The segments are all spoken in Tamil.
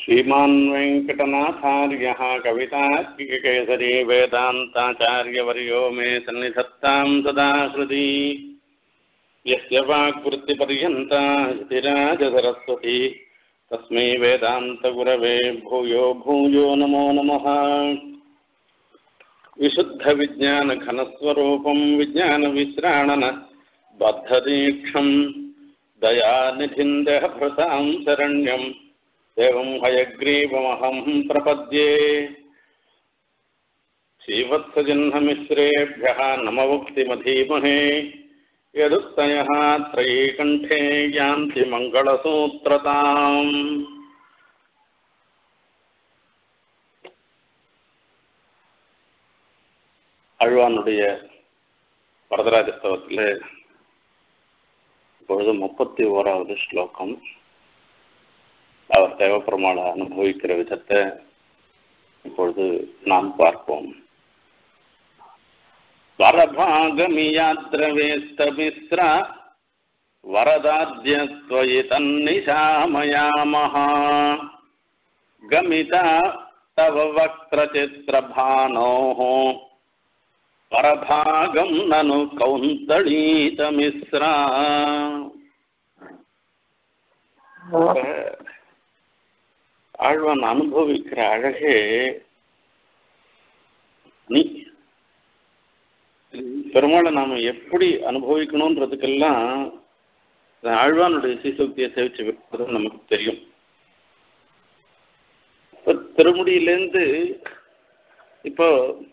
श्रीमान् वेङ्कटनाथार्यः कवितार्किककेसरी वेदान्ताचार्यवर्यो मे सन्निधत्तां सदा श्रुति यस्य वाक्वृत्तिपर्यन्ता स्थिराजसरस्वती तस्मै वेदान्तगुरवे भूयो भूयो नमो नमः विशुद्धविज्ञानघनस्वरूपं विज्ञानविश्राणन बद्धदीक्षं दयानिधिं देहभृतां शरण्यम् एवं हयग्रीवमहं प्रपद्ये श्रीवत्सजह्नमिश्रेभ्यः नमवुक्तिमधीमहे यदुक्तयः त्रयीकण्ठे यान्ति मङ्गलसूत्रताम् அழ்வானுடைய வரதராஜஸ்தவத்தில் இப்பொழுது முப்பத்தி ஓராவது ஸ்லோகம் அவர் தேவப்பெருமாளை அனுபவிக்கிற விதத்தை இப்பொழுது நாம் பார்ப்போம் வரபாகமியாத்ரவேஸ்தமிஸ்ர வரதாத்யத்வயி தன்னிஷாமயாமः गमिता तव वक्त्रचित्रभानोः परभागं ननु कौन्तळीतमिस्रा ஆழ்வான் அனுபவிக்கிற அழகே நீ பெருமாளை நாம எப்படி அனுபவிக்கணுன்றதுக்கெல்லாம் ஆழ்வானுடைய சீசக்தியை சேவிச்சு வைப்பது நமக்கு தெரியும் இப்போ திருமுடியிலேருந்து இப்போ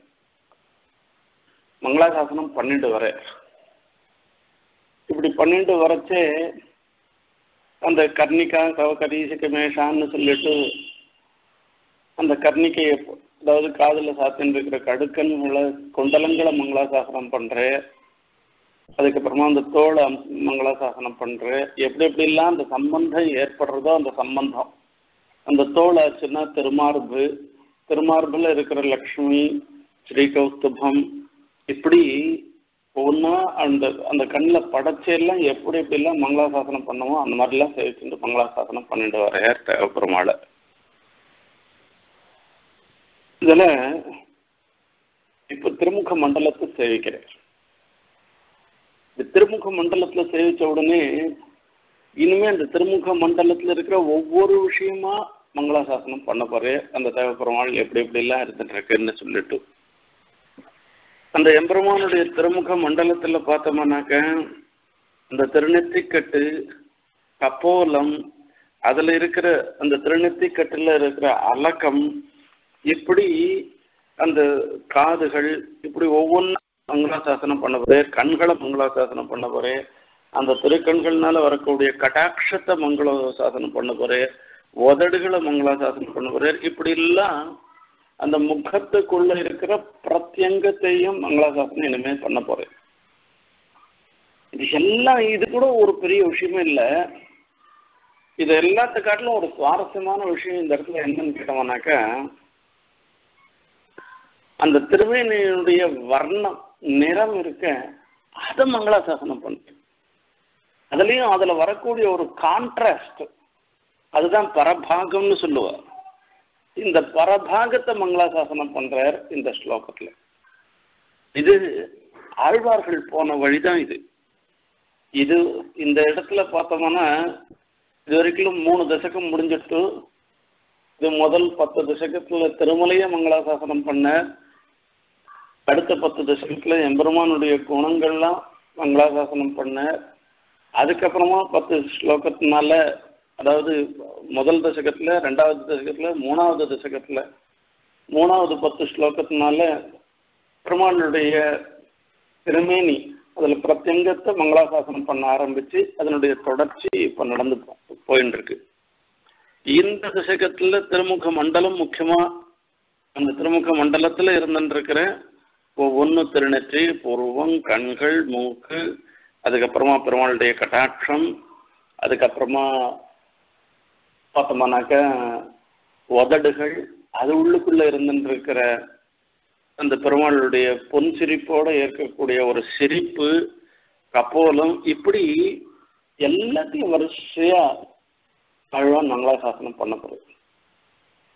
மங்களாசாசனம் பண்ணிட்டு வர இப்படி பண்ணிட்டு வரச்சே அந்த கர்ணிகா கவகரீசிக்க மேஷான்னு சொல்லிட்டு அந்த கர்ணிக்கையை அதாவது காதில் சாத்தின்னு இருக்கிற கடுக்கன்களை குண்டலங்களை மங்களாசாசனம் பண்ணுறேன் அதுக்கப்புறமா அந்த தோலை மங்களாசாசனம் பண்ணுறேன் எப்படி எப்படிலாம் அந்த சம்பந்தம் ஏற்படுறதோ அந்த சம்பந்தம் அந்த தோல் ஆச்சுன்னா திருமார்பு திருமார்பில் இருக்கிற லக்ஷ்மி ஸ்ரீகௌஸ்துபம் இப்படி ஒவ்வொன்றா அந்த அந்த கண்ணில் படைச்செல்லாம் எப்படி எப்படிலாம் மங்களாசாசனம் பண்ணுமோ அந்த மாதிரிலாம் சேவிச்சுட்டு மங்களாசாசனம் பண்ணிட்டு வரையார் தேவப்பெருமாளை இதில் இப்போ திருமுக மண்டலத்தை சேவிக்கிறேன் இந்த திருமுக மண்டலத்தில் சேவிச்ச உடனே இனிமே அந்த திருமுக மண்டலத்தில் இருக்கிற ஒவ்வொரு விஷயமா மங்களாசாசனம் பண்ண போறே அந்த தேவப்பெருமாள் எப்படி எப்படிலாம் இருந்துட்டு இருக்குன்னு சொல்லிட்டு அந்த எம்பெருமானுடைய திருமுக மண்டலத்தில் பார்த்தோம்னாக்க அந்த திருநெத்திக்கட்டு கப்போலம் அதில் இருக்கிற அந்த திருநெத்திக்கட்டில் இருக்கிற அலக்கம் இப்படி அந்த காதுகள் இப்படி ஒவ்வொன்றும் மங்களாசாசனம் பண்ண போறே கண்களை மங்களாசாசனம் பண்ண போறே அந்த திருக்கண்கள்னால வரக்கூடிய கட்டாட்சத்தை மங்களாசாசனம் பண்ண போறே உதடுகளை மங்களாசாசனம் பண்ண போறே இப்படி எல்லாம் அந்த முகத்துக்குள்ள இருக்கிற பிரத்யங்கத்தையும் மங்களாசாசனம் இனிமே பண்ண போறேன் இது எல்லாம் இது கூட ஒரு பெரிய விஷயமே இல்லை இது எல்லாத்துக்காட்டிலும் ஒரு சுவாரஸ்யமான விஷயம் இந்த இடத்துல என்னன்னு கேட்டோம்னாக்கா அந்த திருவேணியுடைய வர்ணம் நிறம் இருக்க அதை மங்களாசாசனம் பண்ணுது அதுலேயும் அதில் வரக்கூடிய ஒரு கான்ட்ராஸ்ட் அதுதான் பரபாகம்னு சொல்லுவார் இந்த பரபாகத்தை மங்களாசாசனம் பண்றார் இந்த ஸ்லோகத்துல இது ஆழ்வார்கள் போன வழிதான் இது இது இந்த இடத்துல பார்த்தோம்னா இது வரைக்கும் மூணு தசகம் முடிஞ்சிட்டு இது முதல் பத்து தசகத்துல திருமலைய மங்களாசாசனம் பண்ண அடுத்த பத்து தசகத்துல எம்பெருமானுடைய குணங்கள்லாம் மங்களாசாசனம் பண்ண அதுக்கப்புறமா பத்து ஸ்லோகத்தினால அதாவது முதல் தசகத்தில் ரெண்டாவது தசகத்தில் மூணாவது தசகத்தில் மூணாவது பத்து ஸ்லோகத்தினால பெருமாளுடைய திருமேனி அதில் பிரத்யங்கத்தை மங்களாசாசனம் பண்ண ஆரம்பித்து அதனுடைய தொடர்ச்சி இப்போ நடந்து போயின்னு இருக்கு இந்த தசகத்தில் திருமுக மண்டலம் முக்கியமாக அந்த திருமுக மண்டலத்தில் இருந்துருக்கிற ஒவ்வொன்று திருநெற்றி புருவம் கண்கள் மூக்கு அதுக்கப்புறமா பெருமாளுடைய கட்டாட்சம் அதுக்கப்புறமா பார்த்தோம்னாக்க உதடுகள் அது உள்ளுக்குள்ள இருந்துருக்கிற அந்த பெருமாளுடைய பொன் சிரிப்போட ஏற்கக்கூடிய ஒரு சிரிப்பு கப்போலம் இப்படி எல்லாத்தையும் வரிசையா அழ்வான் மங்களாசாசனம் பண்ண போறது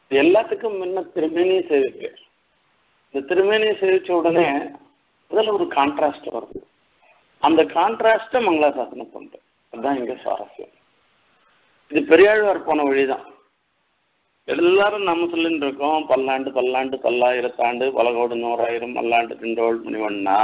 எல்லாத்துக்கும் முன்ன திருமேனியை சேவிக்கிறேன் இந்த திருமேனியை சேவிச்ச உடனே அதில் ஒரு கான்ட்ராஸ்ட் வருது அந்த கான்ட்ராஸ்டை மங்களாசாசனம் பண்றேன் அதுதான் இங்க சுவாரஸ்யம் இது பெரியாழ்வார் போன வழிதான் எல்லாரும் நம்ம சொல்லிட்டு இருக்கோம் பல்லாண்டு பல்லாண்டு பல்லாயிரத்தாண்டு பலகோடு நூறாயிரம் பல்லாண்டு திண்டோள் முனிவண்ணா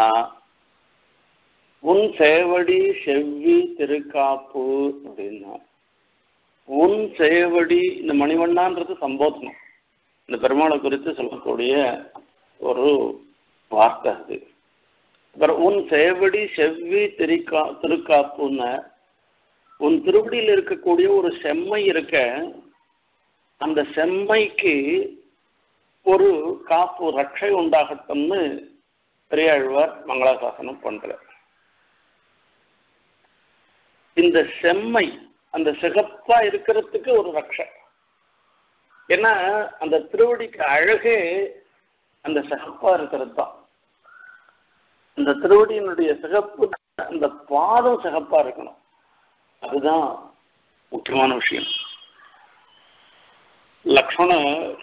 உன் சேவடி செவ்வி திருக்காப்பு அப்படின்னா உன் சேவடி இந்த மணிவண்ணான்றது சம்போதனம் இந்த பெருமாளை குறித்து சொல்லக்கூடிய ஒரு வார்த்தை அது அப்புறம் உன் சேவடி செவ்வி திருக்கா திருக்காப்புன்னு உன் திருவடியில் இருக்கக்கூடிய ஒரு செம்மை இருக்க அந்த செம்மைக்கு ஒரு காப்பு ரட்சை உண்டாகட்டும்னு பெரியாழ்வார் மங்களாசாசனம் பண்றார் இந்த செம்மை அந்த சிகப்பா இருக்கிறதுக்கு ஒரு ரட்சை ஏன்னா அந்த திருவடிக்கு அழகே அந்த சிகப்பா இருக்கிறது தான் அந்த திருவடியினுடைய சிகப்பு அந்த பாதம் சிகப்பா இருக்கணும் அதுதான் முக்கியமான விஷயம் லக்ஷ்மண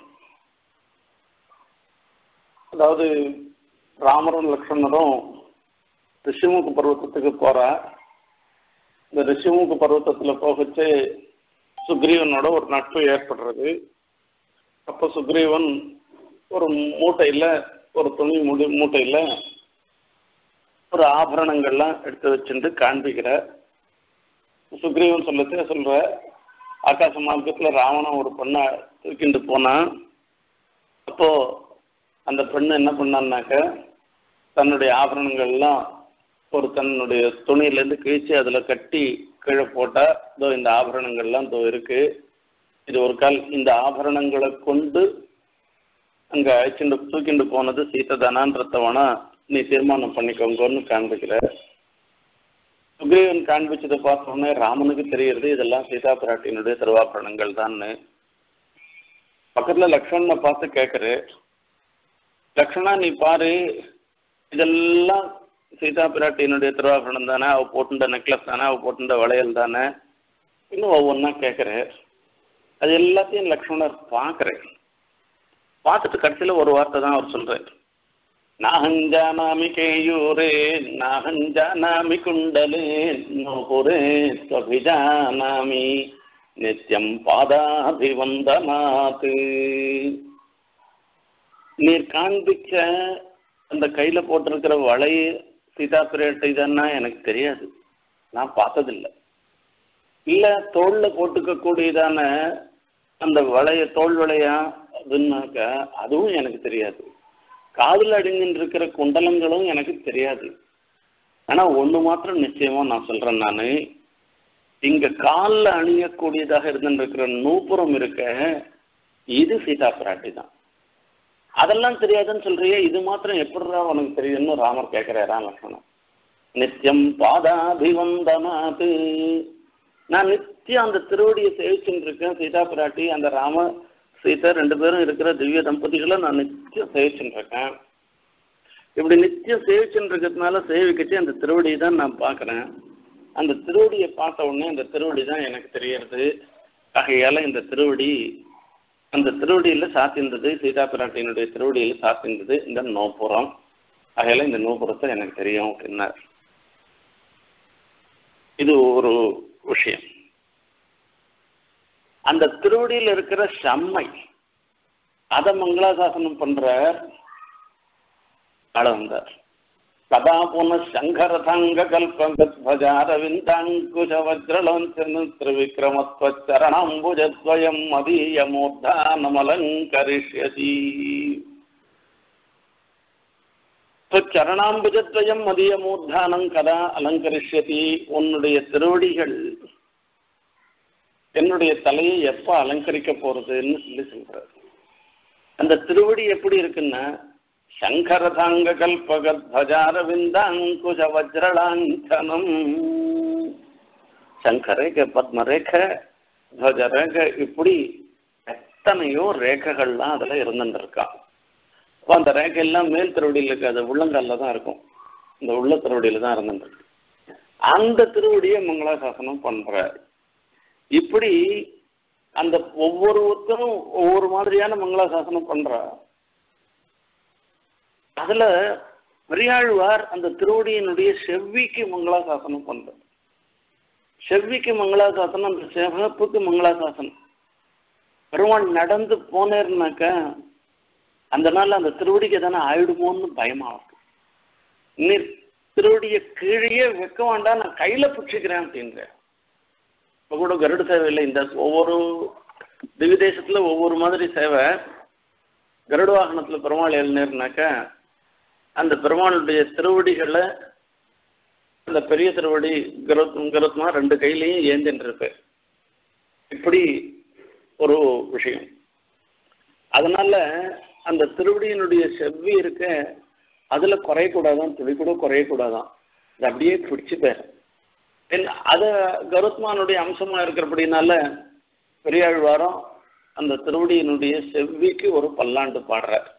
அதாவது ராமரும் லக்ஷ்மணரும் ரிஷிமுக பர்வத்தத்துக்கு போறா இந்த ரிஷிமுக பர்வத்தத்துல போகச்சு சுக்ரீவனோட ஒரு நட்பு ஏற்படுறது அப்போ சுக்ரீவன் ஒரு மூட்டையில ஒரு துணி முடி மூட்டையில ஒரு ஆபரணங்கள்லாம் எடுத்து வச்சுட்டு காண்பிக்கிற சுக்ரீவன் சொல்லத்தே சொல்ற ஆகாச மார்க்கத்துல ராவணன் ஒரு பெண்ணை தூக்கிட்டு போனான் அப்போ அந்த பெண்ணு என்ன பண்ணான்னாக்க தன்னுடைய ஆபரணங்கள்லாம் ஒரு தன்னுடைய துணியிலேருந்து கிழிச்சு அதில் கட்டி கீழே போட்டா இதோ இந்த ஆபரணங்கள்லாம் இதோ இருக்கு இது ஒரு கால் இந்த ஆபரணங்களை கொண்டு அங்கே அழைச்சிட்டு தூக்கிண்டு போனது சீத்ததானான்றத நீ தீர்மானம் பண்ணிக்கோங்கன்னு காண்பிக்கிற சுக்ரீவன் காண்பிச்சதை பார்த்தோன்னே ராமனுக்கு தெரியறது இதெல்லாம் சீதா பிராட்டியினுடைய திருவாபரணங்கள் தான்னு பக்கத்துல லக்ஷ்மணனை பார்த்து கேட்குற லக்ஷ்மணா நீ பாரு இதெல்லாம் சீதா பிராட்டியினுடைய திருவாபரணம் தானே அவ போட்டுண்ட நெக்லஸ் தானே அவ போட்டுண்ட வளையல் தானே இன்னும் ஒவ்வொன்றா கேட்குற அது எல்லாத்தையும் லக்ஷ்மணர் பார்க்குறேன் பார்த்துட்டு கடைசியில் ஒரு வார்த்தை தான் அவர் சொல்றாரு நாகஞ்சானாமி கேயூரே நாகஞ்சானாமி குண்டலே நோபுரே ஸ்வபிஜானாமி நித்யம் பாதாபிவந்தனாத் நீர் காண்பிச்ச அந்த கையில போட்டிருக்கிற வளை சீதா பிரேட்டை தானா எனக்கு தெரியாது நான் பார்த்ததில்லை இல்ல தோல்ல போட்டுக்க கூடியதான அந்த வளைய தோல் வளையா அதுன்னாக்க அதுவும் எனக்கு தெரியாது காதில் அடிஞ்சுட்டு இருக்கிற குண்டலங்களும் எனக்கு தெரியாது ஆனா ஒண்ணு மாத்திரம் நிச்சயமா நான் சொல்றேன் நானு இங்க காலில் அணியக்கூடியதாக இருந்துருக்கிற நூப்புறம் இருக்க இது சீதா பிராட்டி தான் அதெல்லாம் தெரியாதுன்னு சொல்றியே இது மாத்திரம் எப்படிடா உனக்கு தெரியும்னு ராமர் கேட்கிறாரா லக்ஷ்மணன் நித்தியம் பாதாபிவந்தனாது நான் நித்தியம் அந்த திருவடியை சேவிச்சுட்டு இருக்கேன் சீதா பிராட்டி அந்த ராம சீதா ரெண்டு பேரும் இருக்கிற திவ்ய தம்பதிகளை நான் நித்தியம் சேவிச்சுட்டு இருக்கேன் இப்படி நித்தியம் சேவிச்சுட்டு இருக்கிறதுனால சேவிக்கச்சு அந்த திருவடியை தான் நான் பார்க்குறேன் அந்த திருவடியை பார்த்த உடனே அந்த திருவடி தான் எனக்கு தெரியறது ஆகையால இந்த திருவடி அந்த திருவடியில் சாத்தியிருந்தது சீதா பிராட்டியினுடைய திருவடியில் சாத்தியிருந்தது இந்த நோப்புறம் ஆகையால இந்த நோப்புறத்தை எனக்கு தெரியும் அப்படின்னார் இது ஒரு விஷயம் அந்த திருவடியில் இருக்கிற செம்மை அதை மங்களாசாசனம் பண்ற ஆள வந்தார் கதா புன சங்கரதங்க கல்பகத்வஜாரவிந்தாங்குஷ வஜ்ரலோஞ்சனு திரிவிக்ரமத்வச்சரணாம்புஜத்வயம் மதீயமூர்தானமலங்கரிஷ்யசி சரணாம்புஜத்வயம் மதியமூர்தானம் கதா அலங்கரிஷ்யதி உன்னுடைய திருவடிகள் என்னுடைய தலையை எப்ப அலங்கரிக்க போறதுன்னு சொல்லி சொல்றாரு அந்த திருவடி எப்படி இருக்குன்னா சங்கரதாங்க கல்பகத்வஜாரவிந்தாங்குஷ வஜ்ரலாஞ்சனம் சங்கரேக பத்மரேக துவஜரேக இப்படி எத்தனையோ ரேகைகள்லாம் அதுல இருந்துருக்கான் அப்போ அந்த ரேகை எல்லாம் மேல் திருவடியில் இருக்காது உள்ளங்காலில் தான் இருக்கும் இந்த உள்ள திருவடியில தான் இருந்துருக்கு அந்த திருவடியை மங்களாசாசனம் பண்றார் இப்படி அந்த ஒவ்வொருத்தரும் ஒவ்வொரு மாதிரியான மங்களாசாசனம் பண்றா அதுல பெரியாழ்வார் அந்த திருவடியினுடைய செவ்விக்கு மங்களாசாசனம் பண்றார் செவ்விக்கு மங்களாசாசனம் அந்த சிவப்புக்கு மங்களாசாசனம் பெருமாள் நடந்து போனேர்னாக்கா அந்த நாள் அந்த திருவடிக்கு தானே ஆயிடுமோன்னு பயமா இருக்கு நீர் திருவடியை கீழே வைக்க வேண்டாம் நான் கையில பிடிச்சிக்கிறேன் அப்படின்றேன் இப்போ கூட கருட சேவை இல்லை இந்த ஒவ்வொரு திவ்ய தேசத்துல ஒவ்வொரு மாதிரி சேவை கருட வாகனத்துல பெருமாள் எழுநேர்னாக்கா அந்த பெருமாளுடைய திருவடிகளை அந்த பெரிய திருவடி கருத் கருத்மா ரெண்டு கையிலையும் ஏந்தின்னு இருப்பேன் இப்படி ஒரு விஷயம் அதனால அந்த திருவடியினுடைய செவ்வி இருக்க அதுல குறையக்கூடாதான் துளி கூட குறையக்கூடாதான் அது அப்படியே பிடிச்சுப்பேன் அத கருத்மானுடைய அம்சமா இருக்கிறபடினால பெரியாழ்வாரம் அந்த திருவடியினுடைய செவ்விக்கு ஒரு பல்லாண்டு பாடுறார்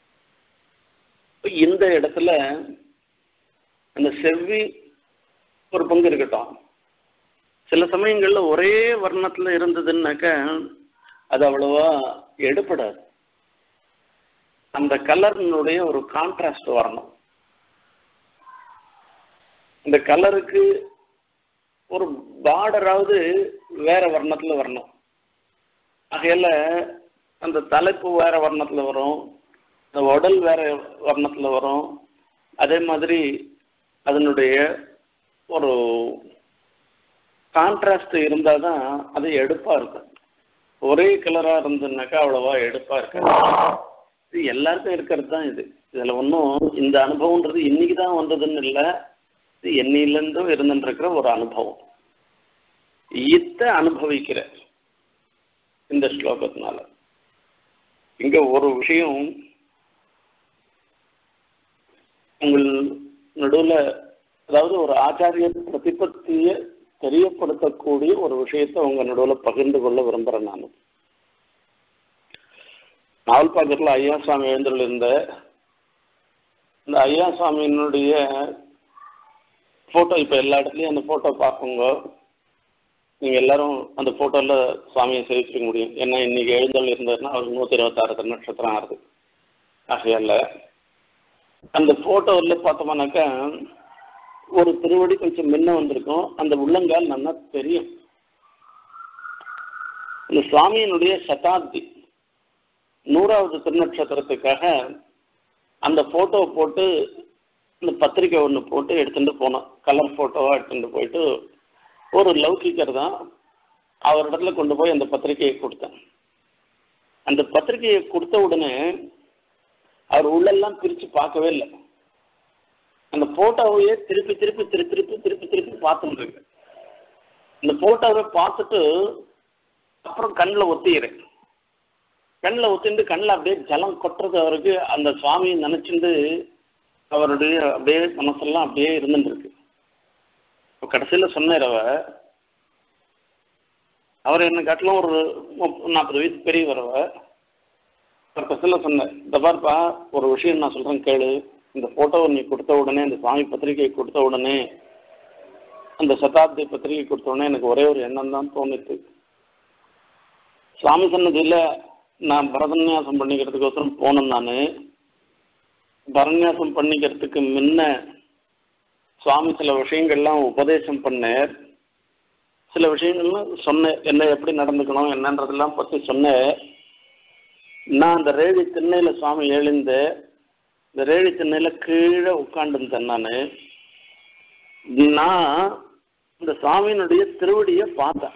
இந்த இடத்துல அந்த செவ்வி ஒரு பங்கு இருக்கட்டும் சில சமயங்கள்ல ஒரே வர்ணத்துல இருந்ததுன்னாக்க அது அவ்வளவா எடுப்படாது அந்த கலர்னுடைய ஒரு கான்ட்ராஸ்ட் வரணும் இந்த கலருக்கு ஒரு பார்டராவது வேற வர்ணத்துல வரணும் ஆகையால அந்த தலைப்பு வேற வர்ணத்துல வரும் இந்த உடல் வேற வர்ணத்துல வரும் அதே மாதிரி அதனுடைய ஒரு கான்ட்ராஸ்ட் இருந்தால் தான் அது எடுப்பாக இருக்கும் ஒரே கலராக இருந்ததுனாக்கா அவ்வளோவா எடுப்பாக இருக்காது இது எல்லாருக்கும் இருக்கிறது தான் இது இதில் ஒன்றும் இந்த அனுபவம்ன்றது இன்னைக்கு தான் வந்ததுன்னு இல்லை இது என்னையிலேருந்தும் இருந்துருக்கிற ஒரு அனுபவம் இத்த அனுபவிக்கிற இந்த ஸ்லோகத்தினால இங்க ஒரு விஷயம் உங்கள் நடுவில் அதாவது ஒரு ஆச்சாரியர் பிரதிபத்திய தெரியப்படுத்தக்கூடிய ஒரு விஷயத்தை உங்க நடுவில் பகிர்ந்து கொள்ள விரும்புகிறேன் நான் நாவல்பாக்கத்தில் ஐயா சுவாமி எழுந்துள்ள இருந்த இந்த ஐயா சுவாமியினுடைய ஃபோட்டோ இப்போ எல்லா இடத்துலையும் அந்த ஃபோட்டோ பார்க்குங்க நீங்கள் எல்லாரும் அந்த ஃபோட்டோவில் சுவாமியை சேவிச்சிக்க முடியும் ஏன்னா இன்னைக்கு எழுந்தல் இருந்ததுன்னா அவருக்கு நூற்றி இருபத்தாறு நட்சத்திரம் ஆகுது ஆகையால் அந்த ஃபோட்டோவில் பார்த்தோம்னாக்கா ஒரு திருவடி கொஞ்சம் முன்ன வந்திருக்கும் அந்த உள்ளங்கால் நல்லா தெரியும் இந்த சுவாமியினுடைய சதாப்தி நூறாவது திருநட்சத்திரத்துக்காக அந்த ஃபோட்டோ போட்டு இந்த பத்திரிக்கை ஒன்று போட்டு எடுத்துட்டு போனோம் கலர் ஃபோட்டோவாக எடுத்துட்டு போயிட்டு ஒரு லௌகிக்கர் தான் அவரிடத்துல கொண்டு போய் அந்த பத்திரிக்கையை கொடுத்தேன் அந்த பத்திரிக்கையை கொடுத்த உடனே அவர் உள்ளெல்லாம் பிரித்து பார்க்கவே இல்லை அந்த போட்டோவையே திருப்பி திருப்பி திரு திருப்பி திருப்பி திருப்பி பார்த்துட்டு இருக்கு இந்த போட்டோவை பார்த்துட்டு அப்புறம் கண்ணில் ஒத்திக்கிறேன் கண்ணில் ஒத்திட்டு கண்ணில் அப்படியே ஜலம் கொட்டுறது அவருக்கு அந்த சுவாமியை நினச்சிட்டு அவருடைய அப்படியே மனசெல்லாம் அப்படியே இருந்துட்டு இருக்கு இப்போ கடைசியில் சொன்னார் அவ அவர் என்ன காட்டிலும் ஒரு நாற்பது வயசு பெரியவர் அவ அவர் கடைசியில் சொன்னார் இந்த பார்ப்பா ஒரு விஷயம் நான் சொல்கிறேன் கேளு இந்த ஃபோட்டோவை நீ கொடுத்த உடனே இந்த சுவாமி பத்திரிகை கொடுத்த உடனே அந்த சதாப்தி பத்திரிகை கொடுத்த உடனே எனக்கு ஒரே ஒரு எண்ணம் தான் தோணுச்சு சுவாமி சன்னதியில் நான் பரதன்யாசம் பண்ணிக்கிறதுக்கோசரம் போனேன் நான் பரநியாசம் பண்ணிக்கிறதுக்கு முன்ன சுவாமி சில விஷயங்கள்லாம் உபதேசம் பண்ணார் சில விஷயங்கள்லாம் சொன்னேன் என்ன எப்படி நடந்துக்கணும் என்னன்றதெல்லாம் பற்றி சொன்னேன் நான் அந்த ரேடி திண்ணையில் சுவாமி எழுந்து இந்த ரேடி திண்ணையில் கீழே உட்காந்துருந்தேன் நான் நான் இந்த சுவாமியினுடைய திருவடியை பார்த்தேன்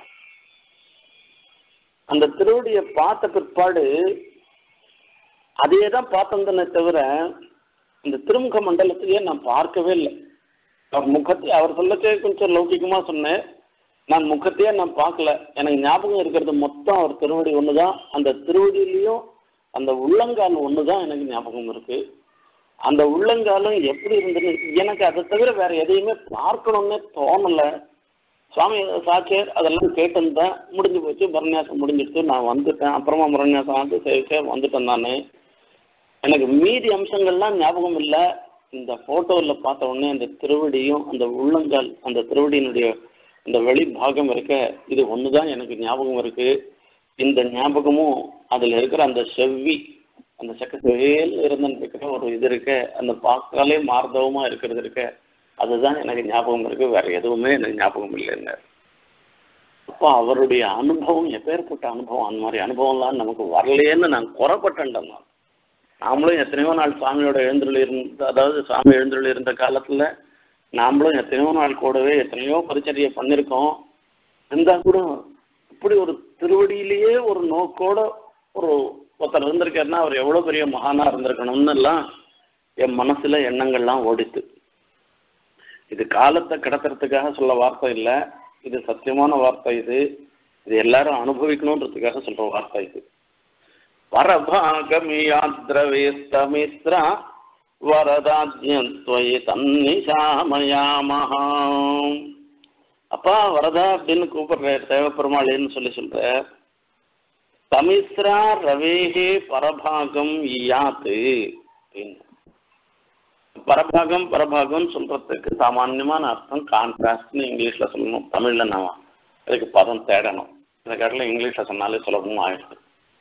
அந்த திருவடியை பார்த்த பிற்பாடு அதே தான் பார்த்தந்தனே தவிர இந்த திருமுக மண்டலத்தையே நான் பார்க்கவே இல்லை அவர் முகத்தை அவர் சொல்லச்சே கொஞ்சம் லௌகிகமாக சொன்னேன் நான் முகத்தையே நான் பார்க்கல எனக்கு ஞாபகம் இருக்கிறது மொத்தம் அவர் திருவடி ஒன்று தான் அந்த திருவடியிலையும் அந்த உள்ளங்கால் ஒன்று தான் எனக்கு ஞாபகம் இருக்கு அந்த உள்ளங்காலும் எப்படி இருந்தது எனக்கு அதை தவிர வேற எதையுமே பார்க்கணும்னே தோணலை சுவாமி சாட்சியர் அதெல்லாம் கேட்டிருந்தேன் முடிஞ்சு போச்சு பரநியாசம் முடிஞ்சிட்டு நான் வந்துட்டேன் அப்புறமா பரநியாசம் வந்து சேவிக்க வந்துட்டேன் நான் எனக்கு மீதி அம்சங்கள்லாம் ஞாபகம் இல்லை இந்த ஃபோட்டோவில் பார்த்த உடனே அந்த திருவடியும் அந்த உள்ளங்கால் அந்த திருவடியினுடைய அந்த வெளி பாகம் இருக்க இது ஒன்று தான் எனக்கு ஞாபகம் இருக்கு இந்த ஞாபகமும் அதுல இருக்கிற அந்த செவ்வி அந்த சக்கரவேல் இருந்துட்டு இருக்கிற ஒரு இது இருக்க அந்த பார்த்தாலே மார்தவமா இருக்கிறது இருக்க அதுதான் எனக்கு ஞாபகம் இருக்கு வேற எதுவுமே எனக்கு ஞாபகம் இல்லைங்க அப்போ அவருடைய அனுபவம் எப்பேற்பட்ட அனுபவம் அந்த மாதிரி அனுபவம்லாம் நமக்கு வரலையேன்னு நான் குறப்பட்டேன் நான் நாமளும் எத்தனையோ நாள் சாமியோட எழுந்துள்ள இருந்த அதாவது சாமி எழுந்துள்ள இருந்த காலத்துல நாமளும் எத்தனையோ நாள் கூடவே எத்தனையோ பரிச்சரியை பண்ணியிருக்கோம் இருந்தா கூட இப்படி ஒரு திருவடியிலேயே ஒரு நோக்கோட ஒரு ஒருத்தர் இருந்திருக்காருன்னா அவர் எவ்வளவு பெரிய மகானா இருந்திருக்கணும்னு எல்லாம் என் மனசுல எண்ணங்கள்லாம் ஓடித்து இது காலத்தை கடத்துறதுக்காக சொல்ல வார்த்தை இல்லை இது சத்தியமான வார்த்தை இது இது எல்லாரும் அனுபவிக்கணுன்றதுக்காக சொல்ற வார்த்தை இது பரபாகமியாத்ரவேஸ்தமிஸ்ரா வரதாஜ்யம் துவயி தன்னிஷாமயாமஹா அப்பா வரதா அப்படின்னு கூப்பிடுறார் தேவப்பெருமாளேன்னு சொல்லி சொல்ற தமிஸ்ரா ரவேகே பரபாகம் இயாத்து அப்படின்னு பரபாகம் பரபாகம் சொல்றதுக்கு சாமான்யமான அர்த்தம் கான்ட்ராஸ்ட்னு இங்கிலீஷ்ல சொல்லணும் தமிழ்ல நான் அதுக்கு பதம் தேடணும் இந்த கடல இங்கிலீஷ்ல சொன்னாலே சுலபமும் ஆயிடுது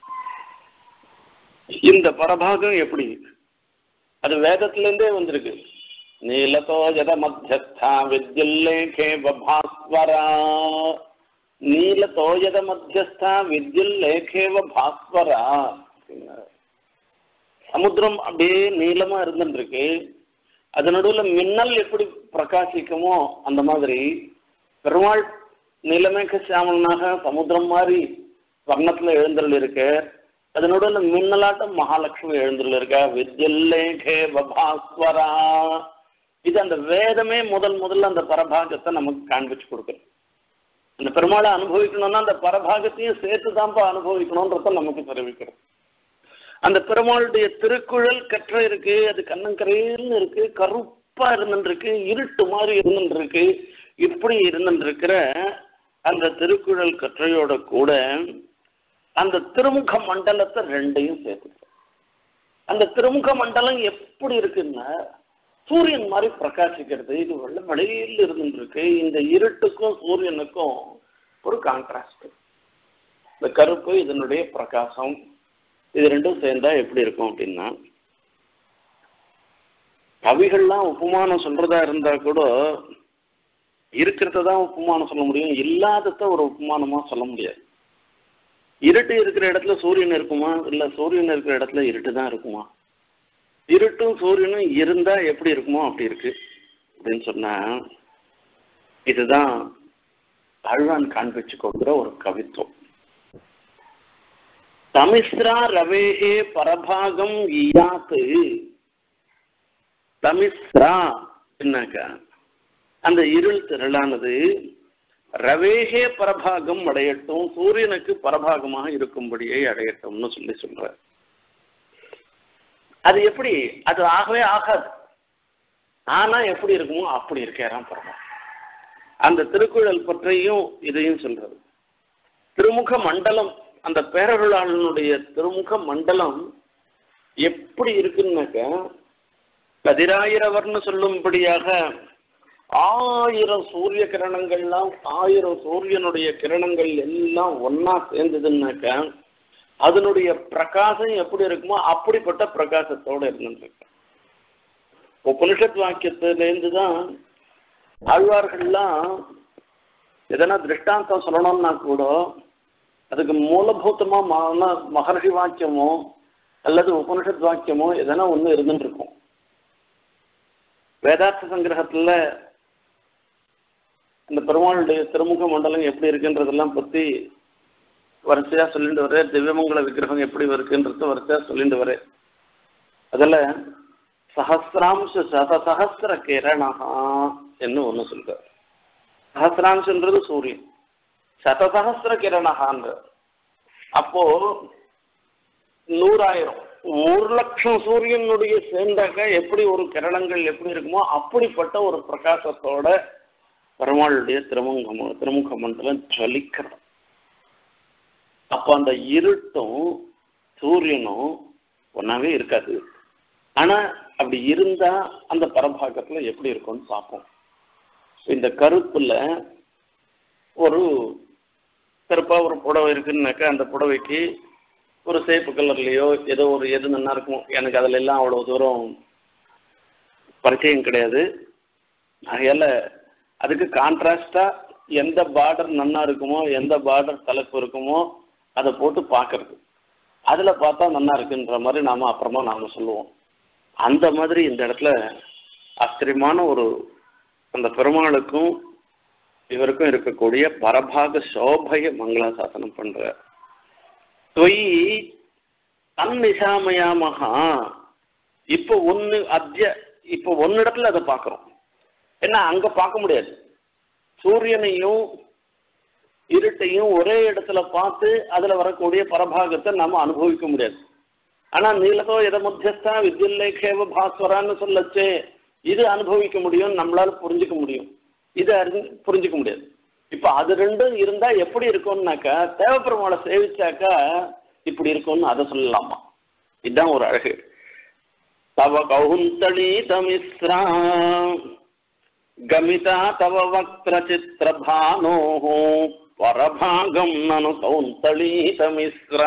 இந்த பரபாகம் எப்படி அது வேதத்துல இருந்தே வந்திருக்கு நீலதோ ஜத மத்தியஸ்தா வித்யுல்லேகே பாஸ்வரா நீலதோயத மத்தியஸ்தா வித்யுல்லேகேவ பாஸ்வரா சமுத்திரம் அப்படியே நீளமா இருந்துருக்கு அது நடுவில் மின்னல் எப்படி பிரகாசிக்குமோ அந்த மாதிரி பெருமாள் நீலமேக சியாமலனாக சமுத்திரம் மாதிரி வர்ணத்துல எழுந்தருள் இருக்கு அது நடுவில் மின்னலாட்டம் மகாலட்சுமி எழுந்துள்ள இருக்கா வித்யல்லேகே பபாஸ்வரா இது அந்த வேதமே முதல் முதல்ல அந்த பரபாகத்தை நமக்கு காண்பிச்சு கொடுக்குது அந்த பெருமாளை அனுபவிக்கணும்னா அந்த பரபாகத்தையும் சேர்த்து தான்ப்பா அனுபவிக்கணும்ன்றத நமக்கு தெரிவிக்கிறது அந்த பெருமாளுடைய திருக்குழல் கற்ற இருக்கு அது கண்ணங்கரையில்னு இருக்கு கருப்பா இருந்துருக்கு இருட்டு மாதிரி இருந்துருக்கு இப்படி இருந்துருக்கிற அந்த திருக்குழல் கற்றையோட கூட அந்த திருமுக மண்டலத்தை ரெண்டையும் சேர்த்து அந்த திருமுக மண்டலம் எப்படி இருக்குன்னா சூரியன் மாதிரி பிரகாசிக்கிறது இது வெள்ள வெளியில் இருந்துருக்கு இந்த இருட்டுக்கும் சூரியனுக்கும் ஒரு கான்ட்ராஸ்ட் இந்த கருப்பு இதனுடைய பிரகாசம் இது ரெண்டும் சேர்ந்தா எப்படி இருக்கும் அப்படின்னா கவிகள்லாம் உப்புமானம் சொல்றதா இருந்தா கூட இருக்கிறத தான் உப்புமானம் சொல்ல முடியும் இல்லாதத ஒரு உப்புமானமா சொல்ல முடியாது இருட்டு இருக்கிற இடத்துல சூரியன் இருக்குமா இல்ல சூரியன் இருக்கிற இடத்துல இருட்டு தான் இருக்குமா இருட்டும் சூரியனும் இருந்தா எப்படி இருக்குமோ அப்படி இருக்கு அப்படின்னு சொன்னா இதுதான் அழ்வான் காண்பிச்சு கொடுக்குற ஒரு கவித்துவம் தமிஸ்ரா ரவேகே பரபாகம் இயாத்து தமிஸ்ரா என்னக்கா அந்த இருள் திரளானது ரவேகே பரபாகம் அடையட்டும் சூரியனுக்கு பரபாகமாக இருக்கும்படியே அடையட்டும்னு சொல்லி சொல்ற அது எப்படி அது ஆகவே ஆகாது ஆனா எப்படி இருக்குமோ அப்படி இருக்கேறான் பரவாயில்ல அந்த திருக்குறள் பற்றியும் இதையும் சொல்றது திருமுக மண்டலம் அந்த பேரருளாளனுடைய திருமுக மண்டலம் எப்படி இருக்குன்னாக்க கதிராயிரவர்னு சொல்லும்படியாக ஆயிரம் சூரிய கிரணங்கள்லாம் ஆயிரம் சூரியனுடைய கிரணங்கள் எல்லாம் ஒன்னா சேர்ந்ததுன்னாக்க அதனுடைய பிரகாசம் எப்படி இருக்குமோ அப்படிப்பட்ட பிரகாசத்தோட இருந்துருக்கு உபனிஷத் வாக்கியத்திலேருந்து தான் ஆழ்வார்கள்லாம் எதனா திருஷ்டாந்தம் சொல்லணும்னா கூட அதுக்கு மூலபூத்தமா மான மகர்ஷி வாக்கியமோ அல்லது உபனிஷத் வாக்கியமோ எதனா ஒன்று இருந்துட்டு இருக்கும் வேதார்த்த சங்கிரகத்துல இந்த பெருமாளுடைய திருமுக மண்டலம் எப்படி இருக்குன்றதெல்லாம் பத்தி வரிசையா சொல்லிட்டு வரேன் திவ்யமங்கல விக்கிரகம் எப்படி இருக்குன்றது வரிசையா சொல்லிட்டு வரேன் அதுல சஹசிராம்ச சத சஹசிர கிரணஹா என்று ஒண்ணு சொல்றார் சஹசிராம்சன்றது சூரியன் சதசகசிர கிரணஹான்ற அப்போ நூறாயிரம் ஒரு லட்சம் சூரியனுடைய சேர்ந்தாக்க எப்படி ஒரு கிரணங்கள் எப்படி இருக்குமோ அப்படிப்பட்ட ஒரு பிரகாசத்தோட பெருமாளுடைய திருமுக திருமுக மண்டலம் ஜலிக்கிறது அப்ப அந்த இருட்டும் சூரியனும் ஒன்னாவே இருக்காது ஆனா அப்படி இருந்தா அந்த பரபாகத்துல எப்படி இருக்கும்னு பார்ப்போம் இந்த கருப்புல ஒரு கருப்பா ஒரு புடவை இருக்குன்னாக்கா அந்த புடவைக்கு ஒரு சேப்பு கலர்லயோ ஏதோ ஒரு எது நல்லா இருக்கும் எனக்கு அதுல எல்லாம் அவ்வளவு தூரம் பரிச்சயம் கிடையாது ஆகையால அதுக்கு கான்ட்ராஸ்டா எந்த பார்டர் நன்னா இருக்குமோ எந்த பார்டர் தலைப்பு இருக்குமோ அதை போட்டு பார்க்கறது அதுல பார்த்தா நல்லா இருக்குன்ற மாதிரி நாம அப்புறமா நாம சொல்லுவோம் அந்த மாதிரி இந்த இடத்துல ஆச்சரியமான ஒரு அந்த பெருமாளுக்கும் இவருக்கும் இருக்கக்கூடிய பரபாக சோபைய மங்களாசாசனம் பண்ற தொய் தன்னிசாமயாமகா இப்போ ஒன்னு அத்திய இப்போ ஒன்னிடத்துல அதை பார்க்கிறோம் ஏன்னா அங்க பார்க்க முடியாது சூரியனையும் இருட்டையும் ஒரே இடத்துல பார்த்து அதுல வரக்கூடிய பரபாகத்தை நம்ம அனுபவிக்க முடியாது ஆனா நீலகோ எத மத்தியஸ்தா வித்யுல்லேகேவ பாஸ்வரான்னு சொல்லச்சே இது அனுபவிக்க முடியும் நம்மளால புரிஞ்சுக்க முடியும் இது அறிஞ்சு புரிஞ்சுக்க முடியாது இப்ப அது ரெண்டும் இருந்தா எப்படி இருக்கும்னாக்கா தேவப்பெருமாளை சேவிச்சாக்கா இப்படி இருக்கும்னு அதை சொல்லலாமா இதுதான் ஒரு அழகு தவ கௌந்தளி தமிஸ்ரா கமிதா தவ வக்ர சித்திர பானோஹோ பரபாகம் நனு கௌந்தளி தமிஸ்ரா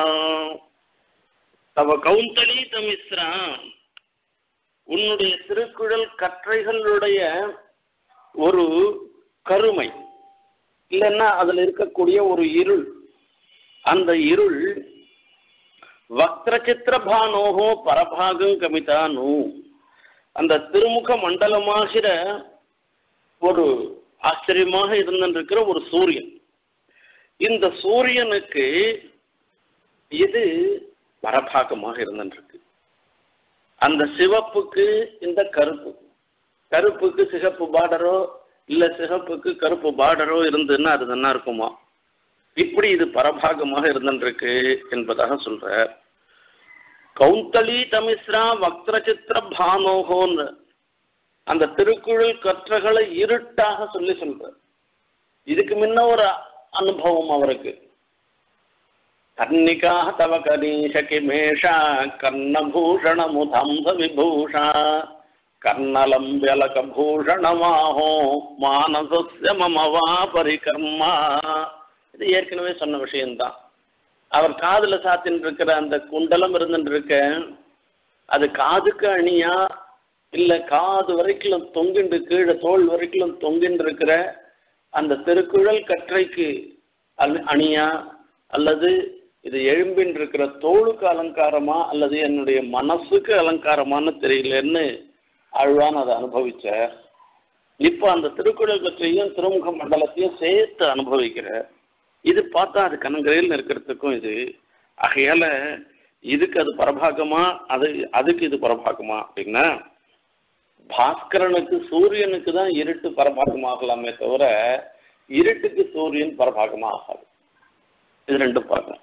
தவ கௌந்தளி தமிஸ்ரா உன்னுடைய திருக்குழல் கற்றைகளுடைய ஒரு கருமை இல்லைன்னா அதுல இருக்கக்கூடிய ஒரு இருள் அந்த இருள் வக்ரச்சித்திர பானோகோ பரபாகம் கமிதானு அந்த திருமுக மண்டலமாகிற ஒரு ஆச்சரியமாக இருந்திருக்கிற ஒரு சூரியன் இந்த சூரியனுக்கு இது பரபாகமாக இருந்திருக்கு அந்த சிவப்புக்கு இந்த கருப்பு கருப்புக்கு சிகப்பு பார்டரோ இல்ல சிகப்புக்கு கருப்பு பார்டரோ இருந்துன்னா அது நல்லா இருக்குமா இப்படி இது பரபாகமாக இருந்திருக்கு என்பதாக சொல்ற கௌந்தளி தமிஸ்ரா வக்ர சித்திர பானோகோன்னு அந்த திருக்குழல் கற்றகளை இருட்டாக சொல்லி சொல்ற இதுக்கு முன்ன ஒரு அனுபவம் அவருக்கு கர்ணிகா தவ கரீஷ கிமேஷா கர்ணபூஷணமுதம்ப விபூஷா கர்ணலம்பியலக பூஷணமாஹோ மானசஸ்ய மமவா பரிகர்மா இது ஏற்கனவே சொன்ன விஷயம்தான் அவர் காதுல சாத்தின்னு இருக்கிற அந்த குண்டலம் இருந்துட்டு இருக்க அது காதுக்கு அணியா இல்ல காது வரைக்கும் தொங்கிண்டு கீழே தோல் வரைக்கும் தொங்கின்னு இருக்கிற அந்த திருக்குழல் கற்றைக்கு அணியா அல்லது இது எழும்பின் இருக்கிற தோளுக்கு அலங்காரமா அல்லது என்னுடைய மனசுக்கு அலங்காரமான்னு தெரியலன்னு ஆழ்வான் அதை அனுபவிச்ச இப்ப அந்த திருக்குறள் பற்றியும் திருமுக மண்டலத்தையும் சேர்த்து அனுபவிக்கிற இது பார்த்தா அது கணங்கரையில் இருக்கிறதுக்கும் இது ஆகையால இதுக்கு அது பரபாகமா அது அதுக்கு இது பரபாகமா அப்படின்னா பாஸ்கரனுக்கு சூரியனுக்கு தான் இருட்டு பரபாகமாகலாமே தவிர இருட்டுக்கு சூரியன் பரபாகமா ஆகாது இது ரெண்டும் பார்க்கணும்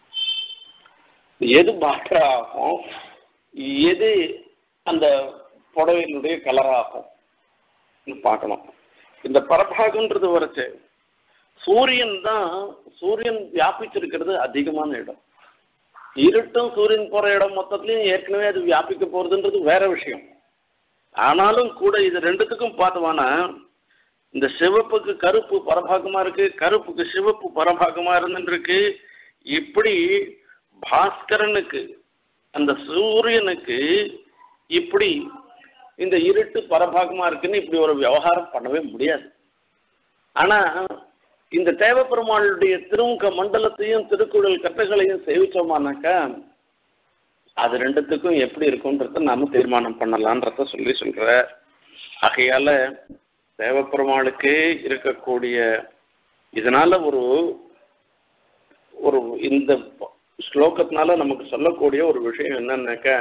எது பாஸ்கர ஆகும் எது அந்த புடவையினுடைய கலராகும் பார்க்கணும் இந்த பரபாகன்றது வரைச்சு சூரியன் தான் சூரியன் வியாபிச்சிருக்கிறது அதிகமான இடம் இருட்டும் சூரியன் போற இடம் மொத்தத்திலையும் ஏற்கனவே அது வியாபிக்க போறதுன்றது வேற விஷயம் ஆனாலும் கூட இது ரெண்டுத்துக்கும் பார்த்தோம்னா இந்த சிவப்புக்கு கருப்பு பரபாகமா இருக்கு கருப்புக்கு சிவப்பு பரபாகமா இருந்துருக்கு இப்படி பாஸ்கரனுக்கு அந்த சூரியனுக்கு இப்படி இந்த இருட்டு பரபாகமா இருக்குன்னு இப்படி ஒரு விவகாரம் பண்ணவே முடியாது ஆனா இந்த தேவப்பெருமாளுடைய திருமுக மண்டலத்தையும் திருக்குறள் கட்டுகளையும் சேவிச்சோமானாக்கா அது ரெண்டுத்துக்கும் எப்படி இருக்கும்ன்றத நாம தீர்மானம் பண்ணலான்றத சொல்லி சொல்ற ஆகையால தேவப்பெருமாளுக்கு இருக்கக்கூடிய இதனால ஒரு ஒரு இந்த ஸ்லோகத்தினால நமக்கு சொல்லக்கூடிய ஒரு விஷயம் என்னன்னாக்கா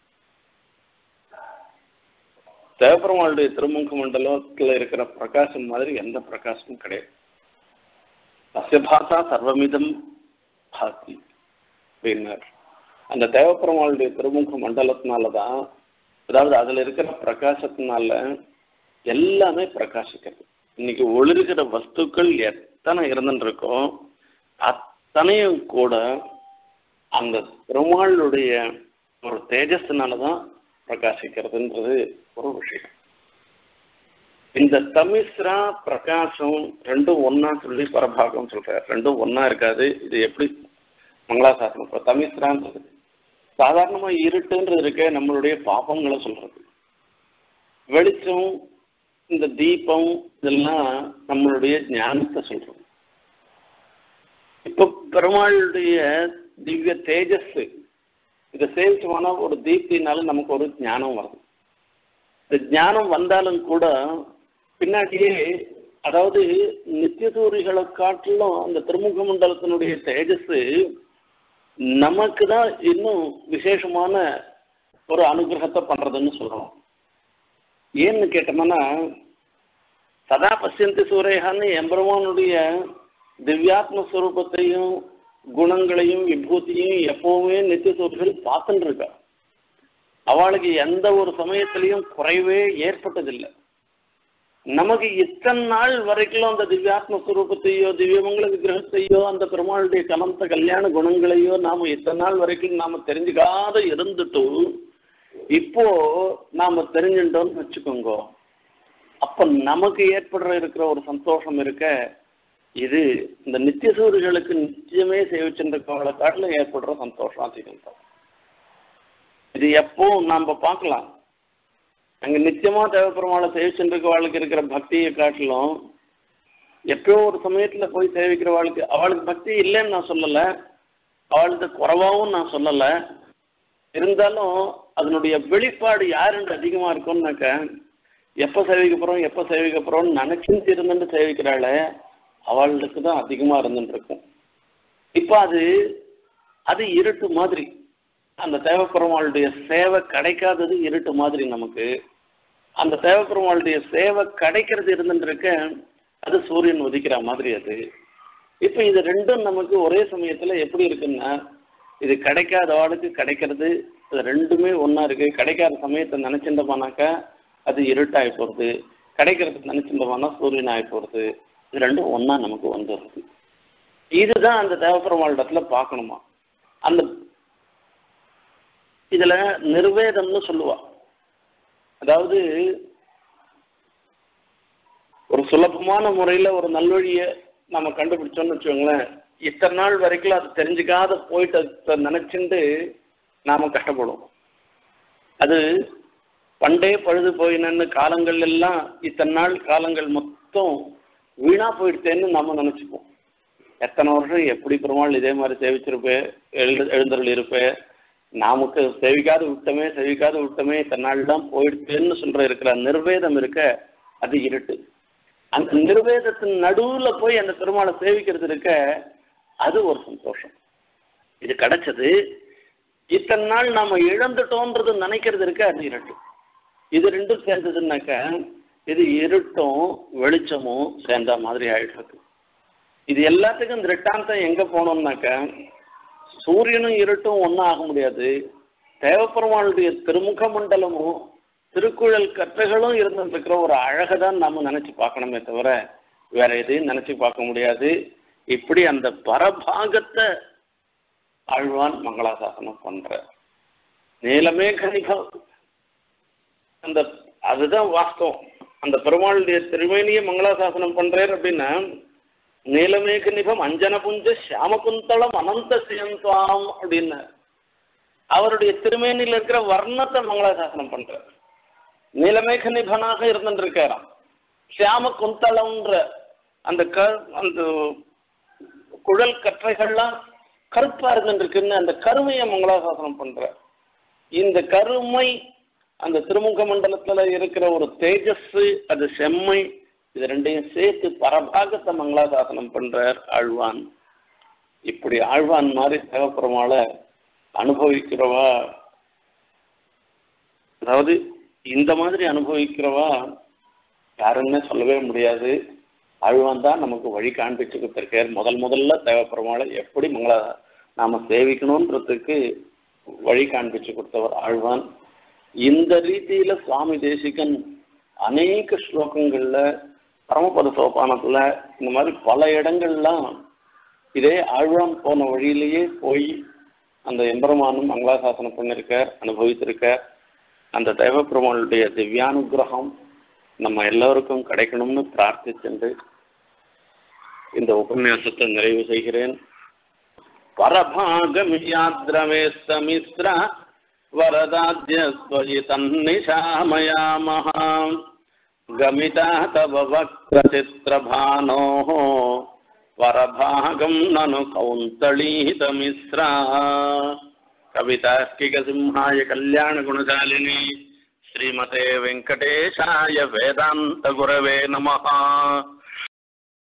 தேவப்பெருமாளுடைய திருமுக மண்டலத்தில் இருக்கிற பிரகாசம் மாதிரி எந்த பிரகாசமும் கிடையாது அசிய பாசா சர்வமிதம் பாசி அப்படின்னார் அந்த தேவப்பெருமாளுடைய திருமுக மண்டலத்தினால தான் அதாவது அதில் இருக்கிற பிரகாசத்தினால எல்லாமே பிரகாசிக்கிறது இன்னைக்கு ஒளிர்கிற வஸ்துக்கள் எத்தனை இருந்துருக்கோ அத்தனையும் கூட அந்த பெருமாளுடைய ஒரு தேஜஸ்னால தான் பிரகாசிக்கிறதுன்றது ஒரு விஷயம் இந்த தமிஸ்ரா பிரகாசம் ரெண்டும் ஒன்னா சொல்லி பரபாகம் சொல்றாரு ரெண்டும் ஒன்னா இருக்காது இது எப்படி மங்களாசாசனம் இப்போ தமிஸ்ரான்றது சாதாரணமா இருட்டுன்றது இருக்க நம்மளுடைய பாபங்களை சொல்றது வெளிச்சம் இந்த தீபம் இதெல்லாம் நம்மளுடைய ஞானத்தை சொல்றது இப்ப பெருமாளுடைய திவ்ய தேஜஸ் இதை சேவிச்சோம்னா ஒரு தீப்தினால நமக்கு ஒரு ஞானம் வருது இந்த ஞானம் வந்தாலும் கூட பின்னாடியே அதாவது நித்தியசூரிகளை காட்டிலும் அந்த திருமுக மண்டலத்தினுடைய தேஜஸ் நமக்கு தான் இன்னும் விசேஷமான ஒரு அனுகிரகத்தை பண்றதுன்னு சொல்றோம் ஏன்னு கேட்டோம்னா சதா பசியந்தி சூரேகான்னு எம்பெருமானுடைய திவ்யாத்ம ஸ்வரூபத்தையும் குணங்களையும் விபூதியும் எப்பவுமே நித்திய சூரியர்கள் பார்த்துட்டு இருக்கா அவளுக்கு எந்த ஒரு சமயத்திலையும் குறைவே ஏற்பட்டதில்லை நமக்கு இத்தனை நாள் வரைக்கும் அந்த திவ்யாத்ம ஸ்வரூபத்தையோ திவ்யமங்கள விக்கிரகத்தையோ அந்த பெருமாளுடைய கலந்த கல்யாண குணங்களையோ நாம இத்தனை நாள் வரைக்கும் நாம தெரிஞ்சுக்காத இருந்துட்டு இப்போ நாம தெரிஞ்சுட்டோம்னு வச்சுக்கோங்க அப்ப நமக்கு ஏற்படுற இருக்கிற ஒரு சந்தோஷம் இருக்க இது இந்த நித்திய சூரியர்களுக்கு நிச்சயமே சேவிச்சுருக்கவங்களை காட்டிலும் ஏற்படுற சந்தோஷம் அதிகம் தான் இது எப்போ நாம பார்க்கலாம் அங்க நிச்சயமா தேவைப்படுறவாளை சேவிச்சுருக்கவாளுக்கு இருக்கிற பக்தியை காட்டிலும் எப்பயோ ஒரு சமயத்துல போய் சேவிக்கிறவாளுக்கு அவளுக்கு பக்தி இல்லைன்னு நான் சொல்லல அவளுக்கு குறைவாவும் நான் சொல்லல இருந்தாலும் அதனுடைய வெளிப்பாடு யாருன்னு அதிகமா இருக்கும்னாக்க எப்ப சேவிக்க போறோம் எப்ப சேவிக்க போறோம்னு நினைச்சுட்டு இருந்துட்டு சேவிக்கிறாளே அவளுக்கு தான் அதிகமா இருந்துட்டு இருக்கும் இப்ப அது அது இருட்டு மாதிரி அந்த தேவப்பெருமாளுடைய சேவை கிடைக்காதது இருட்டு மாதிரி நமக்கு அந்த தேவப்பெருமாளுடைய சேவை கிடைக்கிறது இருந்துட்டு இருக்க அது சூரியன் உதிக்கிற மாதிரி அது இப்ப இது ரெண்டும் நமக்கு ஒரே சமயத்துல எப்படி இருக்குன்னா இது கிடைக்காத ஆளுக்கு கிடைக்கிறது இது ரெண்டுமே ஒண்ணா இருக்கு கிடைக்காத சமயத்தை நினைச்சிருந்தோம்னாக்கா அது இருட்டாகி போறது கிடைக்கிறதுக்கு நினைச்சிருந்தோம்னா சூரியன் ஆகி போறது இது ரெண்டும் ஒண்ணா நமக்கு வந்துடுறது இதுதான் அந்த தேவப்பெருமாள் இடத்துல பார்க்கணுமா அந்த இதுல நிர்வேதம்னு சொல்லுவா அதாவது ஒரு சுலபமான முறையில ஒரு நல்வழிய நம்ம கண்டுபிடிச்சோம்னு வச்சுக்கோங்களேன் இத்தனை நாள் வரைக்கும் அது தெரிஞ்சுக்காத போயிட்டு நினைச்சுட்டு நாம கஷ்டப்படுவோம் அது பண்டே பழுது போயினன்னு காலங்கள் எல்லாம் இத்தனை நாள் காலங்கள் மொத்தம் வீணா போயிடுச்சேன்னு நம்ம நினைச்சுப்போம் எத்தனை வருஷம் எப்படி பெருமாள் இதே மாதிரி சேவிச்சிருப்பேன் எழு எழுந்தருள் இருப்பேன் நமக்கு சேவிக்காது விட்டமே சேவிக்காது விட்டமே இத்தனை நாள் தான் போயிடுச்சுன்னு சொல்ற இருக்கிற நிர்வேதம் இருக்க அது இருட்டு அந்த நிர்வேதத்தின் நடுவுல போய் அந்த பெருமாளை சேவிக்கிறது இருக்க அது ஒரு சந்தோஷம் இது கிடைச்சது இத்தனை நாள் நாம இழந்துட்டோன்றது நினைக்கிறது இருக்க அது இருட்டு இது ரெண்டும் சேர்ந்ததுன்னாக்க இது இருட்டும் வெளிச்சமும் சேர்ந்த மாதிரி ஆயிடுறது இது எல்லாத்துக்கும் திருட்டாந்தம் எங்க போனோம்னாக்க சூரியனும் இருட்டும் ஒன்றும் ஆக முடியாது தேவப்பெருமாளுடைய திருமுக மண்டலமும் திருக்குழல் கற்றைகளும் இருந்துருக்கிற ஒரு அழகை தான் நாம நினைச்சு பார்க்கணுமே தவிர வேற எதையும் நினைச்சு பார்க்க முடியாது இப்படி அந்த பரபாகத்தை ஆழ்வான் மங்களாசாசனம் பண்ற நீலமேகனிகம் அந்த அதுதான் வாஸ்தவம் அந்த பெருமாளுடைய திருமேனியை மங்களாசாசனம் பண்றாரு அப்படின்னா நீலமேக நிபம் அஞ்சன புஞ்ச சியாமகுந்தளம் அனந்த சியந்தாம் அப்படின்னு அவருடைய திருமேனியில் இருக்கிற வர்ணத்தை மங்களாசாசனம் பண்றார் நீலமேக நிபனாக இருந்துருக்காராம் சியாம குந்தளம்ன்ற அந்த க அந்த குழல் கற்றைகள்லாம் கருப்பா இருந்துருக்குன்னு அந்த கருமையை மங்களாசாசனம் பண்ற இந்த கருமை அந்த திருமுக மண்டலத்துல இருக்கிற ஒரு தேஜஸ் அது செம்மை இது ரெண்டையும் சேர்த்து பரபாகத்தை மங்களாசாசனம் பண்றார் ஆழ்வான் இப்படி ஆழ்வான் மாதிரி தேவப்பெருமாள அனுபவிக்கிறவா அதாவது இந்த மாதிரி அனுபவிக்கிறவா யாருன்னு சொல்லவே முடியாது ஆழ்வான் தான் நமக்கு வழி காண்பிச்சு கொடுத்திருக்கார் முதல் முதல்ல தேவப்பெருமாளை எப்படி மங்களா நாம சேவிக்கணுன்றதுக்கு வழி காண்பிச்சு கொடுத்தவர் ஆழ்வான் இந்த ரீதியில சுவாமி தேசிகன் அநேக ஸ்லோகங்கள்ல பரமபத சோபானத்துல இந்த மாதிரி பல இடங்கள்லாம் இதே ஆழ்வான் போன வழியிலேயே போய் அந்த எம்பெருமானும் மங்களாசாசனம் பண்ணிருக்கார் அனுபவித்திருக்கார் அந்த தேவப்பெருமானுடைய திவ்யானுகிரகம் நம்ம எல்லோருக்கும் கிடைக்கணும்னு பிரார்த்திச்சுண்டு இந்த உபன்யாசத்தை நிறைவு செய்கிறேன் பரபாகமியாத்ரவேஸ்தமிஸ்ர வரதாத்யஸ்வயி தன்னிஷாமயாமः गमिता तव वक्रचित्रभानोः परभागं ननु कौन्तळीतमिस्रा कवितार्किकसिंहाय कल्याणगुणशालिनी श्रीमते वेङ्कटेशाय वेदान्तगुरवे नमः